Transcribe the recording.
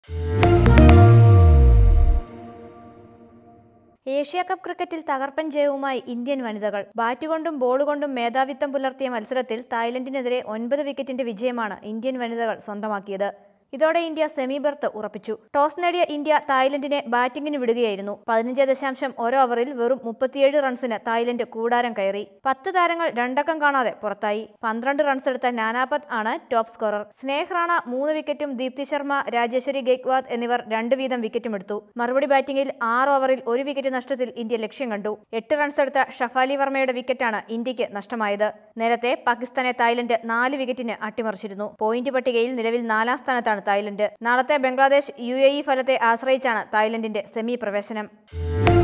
Asia cup ക്രിക്കറ്റിൽ തകർപ്പൻ ജയവുമായി ഇന്ത്യൻ വനിതകൾ ബാറ്റ് കൊണ്ടും ബോൾ കൊണ്ടും മേധാവിത്വം പുലർത്തിയ മത്സരത്തിൽ തായ്ലൻഡിനെതിരെ ഒൻപത് വിക്കറ്റിന്റെ വിജയമാണ് ഇന്ത്യൻ വനിതകൾ സ്വന്തമാക്കിയത് ഇതോടെ ഇന്ത്യ സെമി ബെർത്ത് ഉറപ്പിച്ചു ടോസ് നേടിയ ഇന്ത്യ തായ്ലൻഡിനെ ബാറ്റിംഗിന് വിടുകയായിരുന്നു പതിനഞ്ച് ദശാംശം ഒരു ഓവറിൽ വെറും മുപ്പത്തിയേഴ് റൺസിന് തായ്ലൻഡ് കൂടാരം കയറി പത്ത് താരങ്ങൾ രണ്ടക്കം കാണാതെ പുറത്തായി പന്ത്രണ്ട് റൺസ് എടുത്ത നാനാപത് ആണ് ടോപ്പ് സ്കോറർ സ്നേഹ് റാണ മൂന്ന് വിക്കറ്റും ദീപ്തി ശർമ്മ രാജേശ്വരി ഗെയ്ക്വാദ് എന്നിവർ രണ്ട് വീതം വിക്കറ്റും എടുത്തു മറുപടി ബാറ്റിംഗിൽ ആറ് ഓവറിൽ ഒരു വിക്കറ്റ് നഷ്ടത്തിൽ ഇന്ത്യ ലക്ഷ്യം കണ്ടു എട്ട് റൺസ് എടുത്ത ഷഫാലി വർമ്മയുടെ വിക്കറ്റാണ് ഇന്ത്യക്ക് നഷ്ടമായത് നേരത്തെ പാകിസ്ഥാനെ തായ്ലൻഡ് നാല് വിക്കറ്റിന് അട്ടിമറിച്ചിരുന്നു പോയിന്റ് പട്ടികയിൽ നിലവിൽ നാലാം സ്ഥാനത്താണ് തായ്ലൻഡ് നാളത്തെ ബംഗ്ലാദേശ് യു ഫലത്തെ ആശ്രയിച്ചാണ് തായ്ലൻഡിന്റെ സെമി പ്രവേശനം